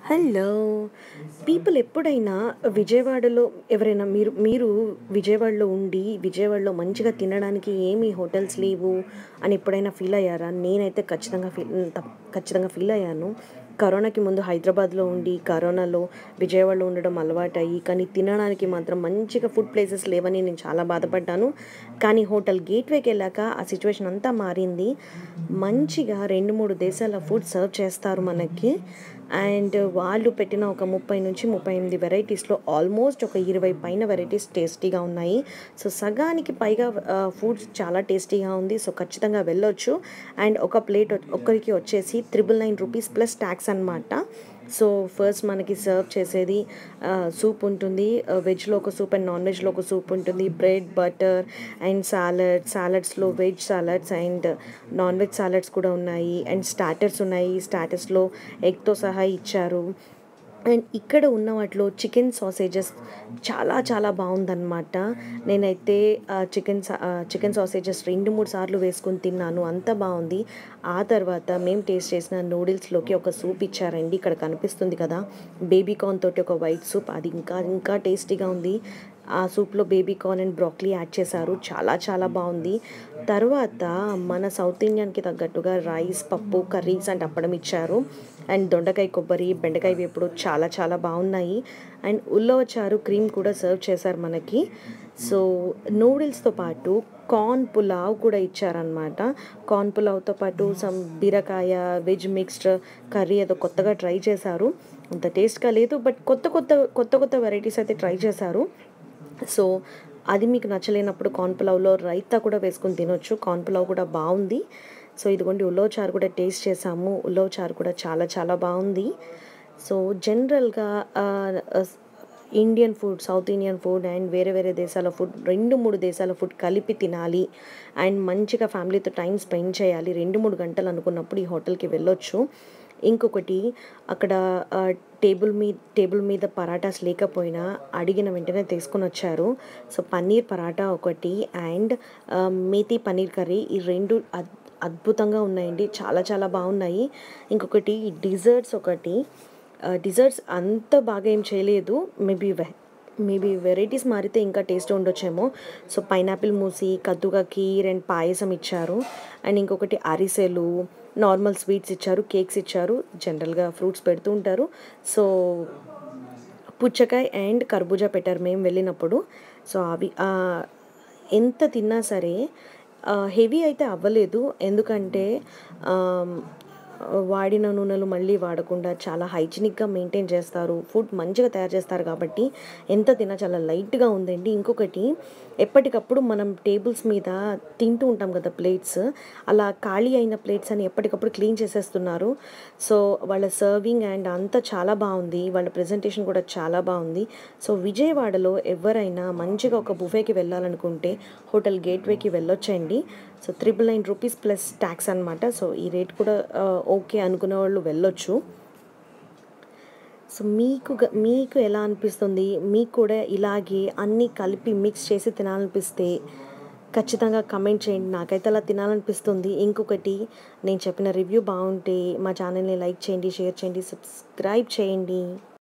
hello people ఎప్పుడైనా విజయవాడలో ఎవరైనా మీరు మీరు విజయవాడలో ఉండి విజయవాడలో మంచిగా తినడానికి ఏమి హోటల్స్ లేవు అని ఎప్పుడైనా ఫీల్ అయ్యారా నేనైతే ఖచ్చితంగా ఫీల్ తప్- ఖచ్చితంగా ఫీల్ అయ్యాను కరోనాకి ముందు హైదరాబాద్లో ఉండి కరోనాలో విజయవాడలో ఉండడం అలవాటయ్యి కానీ తినడానికి మాత్రం మంచిగా ఫుడ్ ప్లేసెస్ లేవని నేను చాలా బాధపడ్డాను కానీ హోటల్ గేట్వేకి వెళ్ళాక ఆ సిచ్యువేషన్ అంతా మారింది మంచిగా రెండు మూడు దేశాల ఫుడ్ సర్వ్ చేస్తారు మనకి అండ్ వాళ్ళు పెట్టిన ఒక ముప్పై నుంచి ముప్పై ఎనిమిది వెరైటీస్లో ఆల్మోస్ట్ ఒక ఇరవై పైన వెరైటీస్ టేస్టీగా ఉన్నాయి సో సగానికి పైగా ఫుడ్ చాలా టేస్టీగా ఉంది సో ఖచ్చితంగా వెళ్ళొచ్చు అండ్ ఒక ప్లేట్ ఒక్కరికి వచ్చేసి triple nine rupees plus tax అనమాట సో ఫస్ట్ మనకి సర్వ్ చేసేది సూప్ ఉంటుంది వెజ్లో ఒక సూప్ అండ్ నాన్ వెజ్లో ఒక సూప్ ఉంటుంది బ్రెడ్ బటర్ అండ్ సాలడ్ సాలడ్స్లో veg salads and non veg salads కూడా ఉన్నాయి అండ్ స్టార్టర్స్ ఉన్నాయి స్టార్టర్స్లో ఎగ్తో సహా ఇచ్చారు అండ్ ఇక్కడ ఉన్న వాటిలో చికెన్ సాసేజెస్ చాలా చాలా బాగుందన్నమాట నేనైతే చికెన్ చికెన్ సాసేజెస్ రెండు మూడు సార్లు వేసుకొని తిన్నాను అంత బాగుంది ఆ తర్వాత మేము టేస్ట్ చేసిన నూడిల్స్లోకి ఒక సూప్ ఇచ్చారండి ఇక్కడ కనిపిస్తుంది కదా బేబీ కార్న్ తోటి ఒక వైట్ సూప్ అది ఇంకా ఇంకా టేస్టీగా ఉంది ఆ సూప్లో baby corn and broccoli add చేశారు చాలా చాలా బాగుంది తర్వాత మన సౌత్ ఇండియన్కి తగ్గట్టుగా రైస్ పప్పు కర్రీస్ అండ్ అప్పడం ఇచ్చారు అండ్ దొండకాయ కొబ్బరి బెండకాయ వేపుడు చాలా చాలా బాగున్నాయి అండ్ ఉల్లవచారు క్రీమ్ కూడా సర్వ్ చేశారు మనకి సో నూడిల్స్తో పాటు కార్న్ పులావ్ కూడా ఇచ్చారనమాట కార్న్ పులావ్తో పాటు సమ్ బీరకాయ వెజ్ మిక్స్డ్ కర్రీ ఏదో కొత్తగా ట్రై చేశారు అంత టేస్ట్గా లేదు బట్ కొత్త కొత్త కొత్త కొత్త వెరైటీస్ అయితే ట్రై చేశారు సో అది మీకు నచ్చలేనప్పుడు కార్న్ పులావ్లో రైతా కూడా వేసుకొని తినొచ్చు కార్న్ పులావ్ కూడా బాగుంది సో ఇదిగోండి ఉలవ చారు కూడా టేస్ట్ చేసాము ఉలవ చారు కూడా చాలా చాలా బాగుంది సో జనరల్గా Indian food South Indian food and వేరే వేరే దేశాల ఫుడ్ రెండు మూడు దేశాల ఫుడ్ కలిపి తినాలి అండ్ మంచిగా ఫ్యామిలీతో టైం స్పెండ్ చేయాలి రెండు మూడు గంటలు అనుకున్నప్పుడు ఈ హోటల్కి వెళ్ళొచ్చు ఇంకొకటి అక్కడ ఆ, టేబుల్ మీద టేబుల్ మీద పరాటాస్ లేకపోయినా అడిగిన వెంటనే తీసుకొని వచ్చారు సో పన్నీర్ పరాటా ఒకటి అండ్ ఆ, మేతి పన్నీర్ కర్రీ ఈ రెండు అద్- అద్భుతంగా ఉన్నాయండి చాలా చాలా బాగున్నాయి ఇంకొకటి డిజర్ట్స్ ఒకటి డిజర్ట్స్ అంత బాగా ఏం చేయలేదు మేబీ మేబీ వెరైటీస్ మారితే ఇంకా టేస్ట్ ఉండొచ్చేమో సో పైనాపిల్ మూసి కద్దుగా కీర్ అండ్ పాయసం ఇచ్చారు అండ్ ఇంకొకటి అరిసెలు నార్మల్ స్వీట్స్ ఇచ్చారు కేక్స్ ఇచ్చారు జనరల్గా ఫ్రూట్స్ పెడుతూ ఉంటారు సో పుచ్చకాయ అండ్ కర్బూజా పెట్టారు మేము వెళ్ళినప్పుడు సో అవి ఆ, ఎంత తిన్నా సరే హెవీ అయితే అవ్వలేదు ఎందుకంటే ఆమ్, వాడిన నూనెలు మళ్ళీ వాడకుండా చాలా హైజీనిక్గా మెయింటైన్ చేస్తారు ఫుడ్ మంచిగా తయారు చేస్తారు కాబట్టి ఎంత తిన్నా చాలా లైట్గా ఉందండి ఇంకొకటి ఎప్పటికప్పుడు మనం టేబుల్స్ మీద తింటూ ఉంటాం కదా ప్లేట్స్ అలా ఖాళీ అయిన ప్లేట్స్ అని ఎప్పటికప్పుడు క్లీన్ చేసేస్తున్నారు సో వాళ్ళ సర్వింగ్ అండ్ అంతా చాలా బాగుంది వాళ్ళ ప్రజెంటేషన్ కూడా చాలా బాగుంది సో విజయవాడలో ఎవరైనా మంచిగా ఒక బుఫేకి వెళ్ళాలనుకుంటే హోటల్ గేట్వేకి వెళ్ళొచ్చండి so triple nine rupees plus tax అనమాట సో ఈ రేట్ కూడా ఆ, ఓకే అనుకునే వాళ్ళు వెళ్ళొచ్చు సో మీకు గ- మీకు ఎలా అనిపిస్తుంది మీకు కూడా ఇలాగే అన్నీ కలిపి మిక్స్ చేసి తినాలనిపిస్తే ఖచ్చితంగా కమెంట్ చేయండి నాకైతే అలా తినాలనిపిస్తుంది ఇంకొకటి నేను చెప్పిన రివ్యూ బాగుంటే మా ఛానల్ని లైక్ చేయండి షేర్ చేయండి సబ్స్క్రైబ్ చేయండి